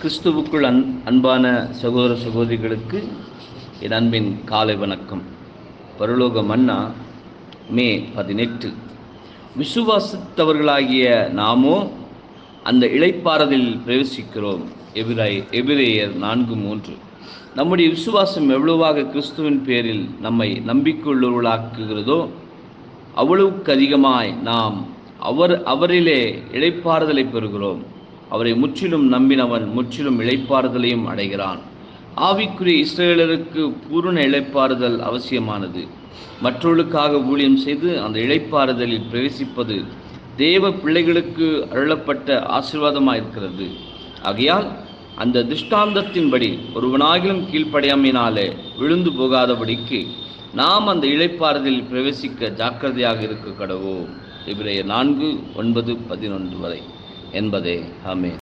கிறிஸ்துவுக்குள் அன் அன்பான சகோதர சகோதரிகளுக்கு என் அன்பின் காலை வணக்கம் பரலோக மன்னா மே பதினெட்டு விசுவாசித்தவர்களாகிய நாமோ அந்த இளைப்பாறுதலில் பிரவேசிக்கிறோம் எபிராய் எபிரேயர் நான்கு மூன்று நம்முடைய விசுவாசம் எவ்வளவாக கிறிஸ்துவின் பேரில் நம்மை நம்பிக்கையுள்ளவர்களாக்குகிறதோ அவ்வளவுக்கு அதிகமாய் நாம் அவர் அவரிலே இளைப்பாறுதலை பெறுகிறோம் அவரை முற்றிலும் நம்பினவன் முற்றிலும் இளைப்பாறுதலையும் அடைகிறான் ஆவிக்குரிய இஸ்ரேலருக்கு பூரண இளைப்பாறுதல் அவசியமானது மற்றவர்களுக்காக ஊழியம் செய்து அந்த இளைப்பாறுதலில் பிரவேசிப்பது தேவ பிள்ளைகளுக்கு அருளப்பட்ட ஆசீர்வாதமாக இருக்கிறது ஆகையால் அந்த திருஷ்டாந்தத்தின்படி ஒருவனாகிலும் கீழ்ப்படையாமையினாலே விழுந்து போகாதபடிக்கு நாம் அந்த இளைப்பாறுதலில் பிரவேசிக்க ஜாக்கிரதையாக இருக்க கடவோம் இவரைய நான்கு ஒன்பது பதினொன்று வரை என்பதே ஆமே